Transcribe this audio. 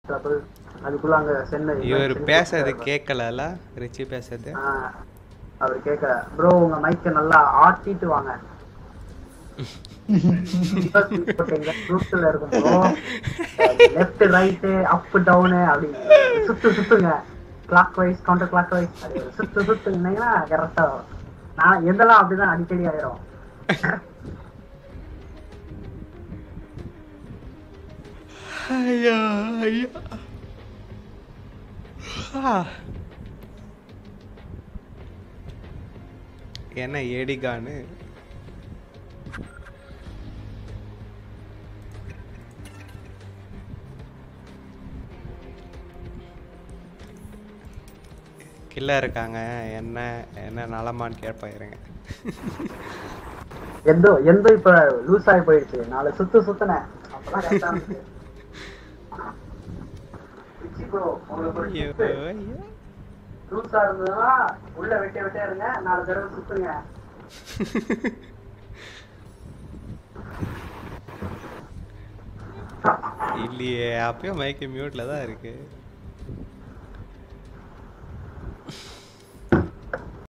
Trouble அதுக்குள்ள அங்க சென்னை இவர் பேசுறது கேட்கலல ரிச்சி பேசுறது ஆ, அவர் கேட்க ப்ரோ உங்க மைக்க நல்லா ஆட்டிட்டு வாங்க குரூப்ல இருக்கும் bro left right up down அப்படி சுத்து சுத்துங்க clockwise counterclockwise சுத்து சுத்துனீங்கன்னா கரெக்டா நான் எந்தெல்லாம் அப்படிதான் அடிக்கடி ஆயிரும் ஐயா ஐயா ஆ. என்ன ஏடிகான்னு கில்ல இருக்காங்க என்ன என்ன நலமான்னு கேட்பாயிருங்க எந்த எந்த இப்ப லூஸ் ஆகி போயிடுச்சு நாலு சுத்து சுத்துனேன் அப்பதான் correct ஆ இருந்துச்சு. பிச்சி bro, உங்களுக்கு ஒரு ஐயோ tip. ஐயோ லூஸா இருந்ததுன்னா உள்ள வெட்டே வெட்டே இருங்க நாலு தடவை சுத்துங்க இல்லையே அப்பயும் மைக்கு மியூட்ல தான் இருக்கு